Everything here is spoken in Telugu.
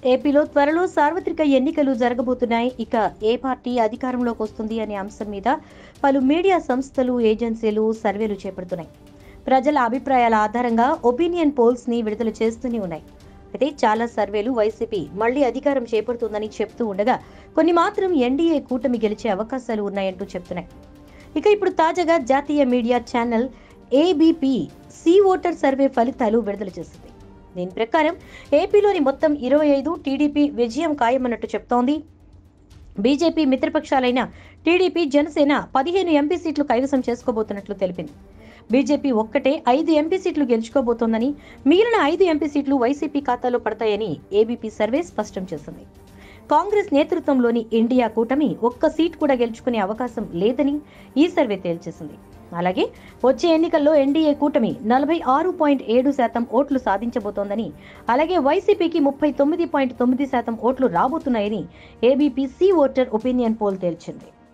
ఏపీలో త్వరలో సార్వత్రిక ఎన్నికలు జరగబోతున్నాయి ఇక ఏ పార్టీ అధికారంలోకి వస్తుంది అనే అంశం మీద పలు మీడియా సంస్థలు ఏజెన్సీలు సర్వేలు చేపడుతున్నాయి ప్రజల అభిప్రాయాల ఆధారంగా ఒపీనియన్ పోల్స్ ని విడుదల చేస్తూనే ఉన్నాయి అయితే చాలా సర్వేలు వైసీపీ మళ్లీ అధికారం చేపడుతుందని చెప్తూ ఉండగా కొన్ని మాత్రం ఎన్డీఏ కూటమి గెలిచే అవకాశాలు ఉన్నాయంటూ చెప్తున్నాయి ఇక ఇప్పుడు తాజాగా జాతీయ media channel ABP C voter survey ఫలితాలు విడుదల చేసింది దీని ప్రకారం ఏపీలోని మొత్తం ఇరవై ఐదు టీడీపీ విజయం ఖాయమన్నట్టు చెప్తోంది బీజేపీ మిత్రపక్షాలైన టీడీపీ జనసేన పదిహేను ఎంపీ సీట్లు కైవసం చేసుకోబోతున్నట్లు తెలిపింది బీజేపీ ఒక్కటే ఐదు ఎంపీ సీట్లు గెలుచుకోబోతోందని మిగిలిన ఐదు ఎంపీ సీట్లు వైసీపీ ఖాతాలో పడతాయని ఏబీపీ సర్వే స్పష్టం చేసింది కాంగ్రెస్ నేతృత్వంలోని ఇండియా కూటమి ఒక్క సీట్ కూడా గెలుచుకునే అవకాశం లేదని ఈ సర్వే తేల్చేసింది అలాగే వచ్చే ఎన్నికల్లో ఎన్డీఏ కూటమి నలభై ఆరు పాయింట్ ఏడు శాతం ఓట్లు సాధించబోతోందని అలాగే వైసీపీకి ముప్పై తొమ్మిది పాయింట్ తొమ్మిది శాతం ఓట్లు రాబోతున్నాయని ABP C voter opinion poll తేల్చింది